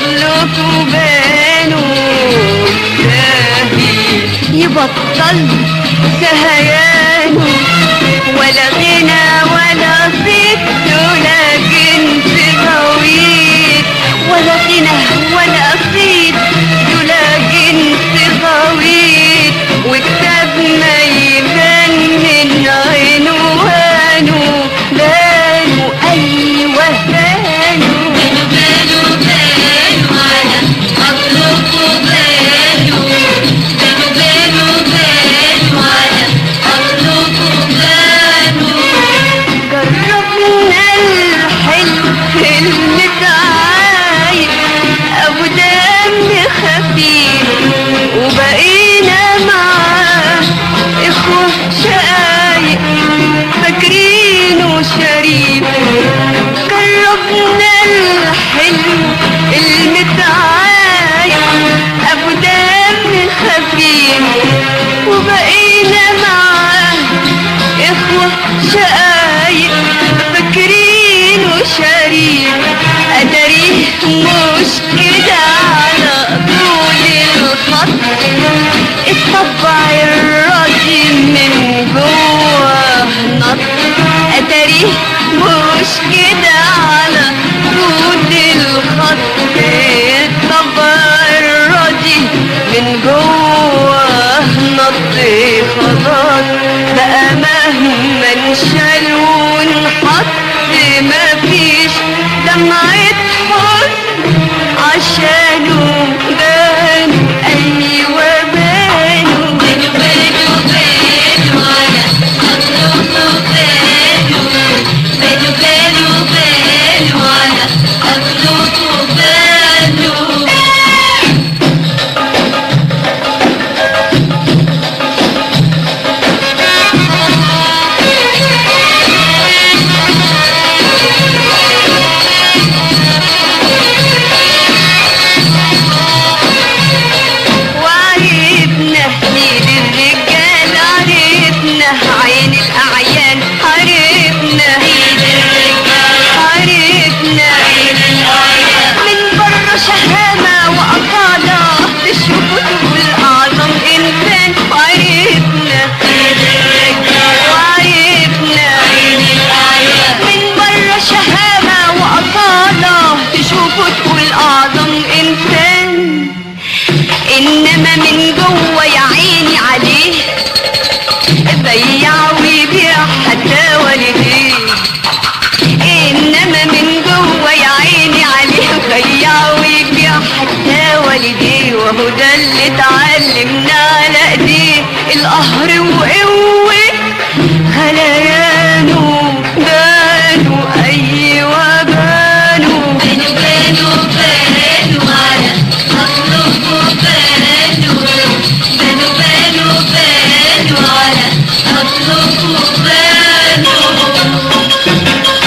أصلكوا بانوا ساهي يبطل سهيانه ولا غنى ولا صيت ولا جنس غويط ولا غنى ولا صيت ولا جنس غويط وكتاب ما يبان من عنوانه بانوا أيوه بانوا بانوا بانوا على أصلكوا بانوا بانوا بانوا بانوا على أصلكوا بانوا جربنا الحلو المتعايق أبو دم خفيف وبقينا معاه إخوة شقايق فاكرينه شريف جربنا الحلو المتعايق أبو دم خفيف وبقينا معاه إخوة شقايق فاكرين وشريك أدريه مش كده على طول الخط الطبع الراضي من جوه نط أدريه مش كده على طول الخط الطبع الراضي من جوه نط خلاص بقى مهما انشال ونحط مفيش دمعة حزن عشانه بانوا أيوة بانوا بانوا بانوا بانوا على أصلكوا بانوا بانوا بانوا بانوا على أصلكوا بانوا وعرفنا مين الرجال عرفنا عين الأعيان عرفنا عرفنا من بره شهامة وأصالة تشوفوا تقول أعظم إنسان وعرفنا وعرفنا من بره شهامة وأصالة تشوفوا تقول أعظم إنسان انما من جوه يا عيني عليه بيع ويبيع حتى والديه انما من جوه يا عيني عليه بيع ويبيع حتى والديه وهو ده اللي اتعلمنا على ايديه القهر وقوه غليانه بانوا ايوه بانوا بانوا بانوا بانوا على أصلكوا بانوا بانوا بانوا بانوا على أصلكوا بانوا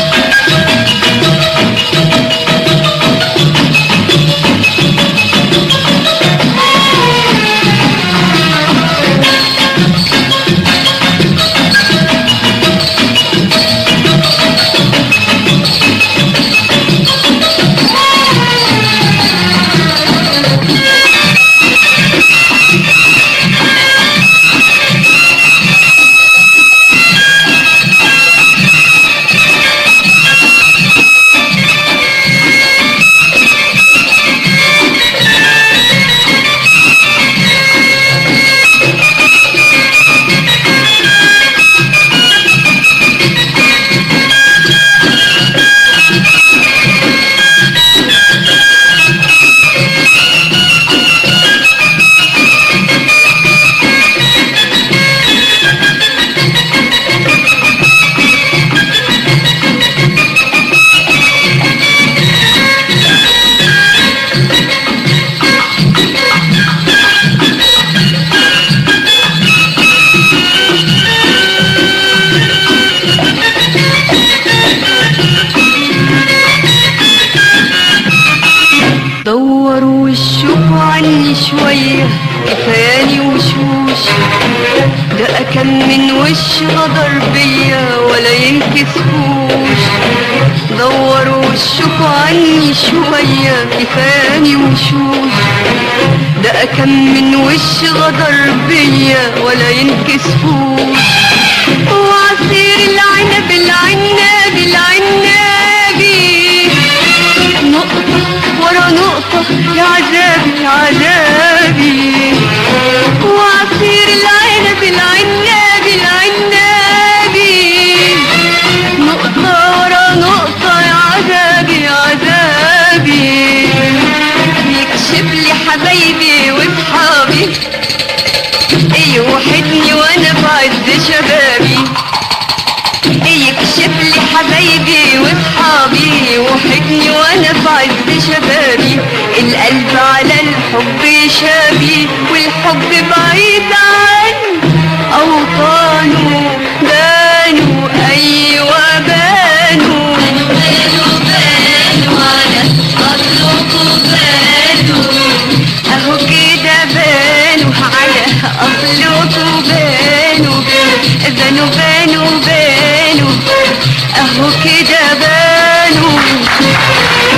دوروا وشوفوا عني شوية كفاني وشوش ده كم من وش غدر بيا ولا ينكسفوش دوروا وشكوا عني شوية كفاني وشوش ده كم من وش غدر بيا ولا ينكسفوش وعصير العنب العناب العنابي نقطة ورا نقطة يا عذابي يا عذابي وعصير العنب العناب العنابي نقطة ورا نقطة يا عذابي يا عذابي يكشف لي حبايبي وصحابي يوحدني وانا بعز شبابي يكشف لي حبايبي واصحابي يوحدني وانا بعز شبابي القلب على الحب شابي والحب بعيد عني اوطانه بانوا ايوه بانوا بانوا بانوا بانوا على أصلكوا بانوا اهو كده بانوا على اصلكوا بانوا بانوا بانوا بانوا اهو كده بانوا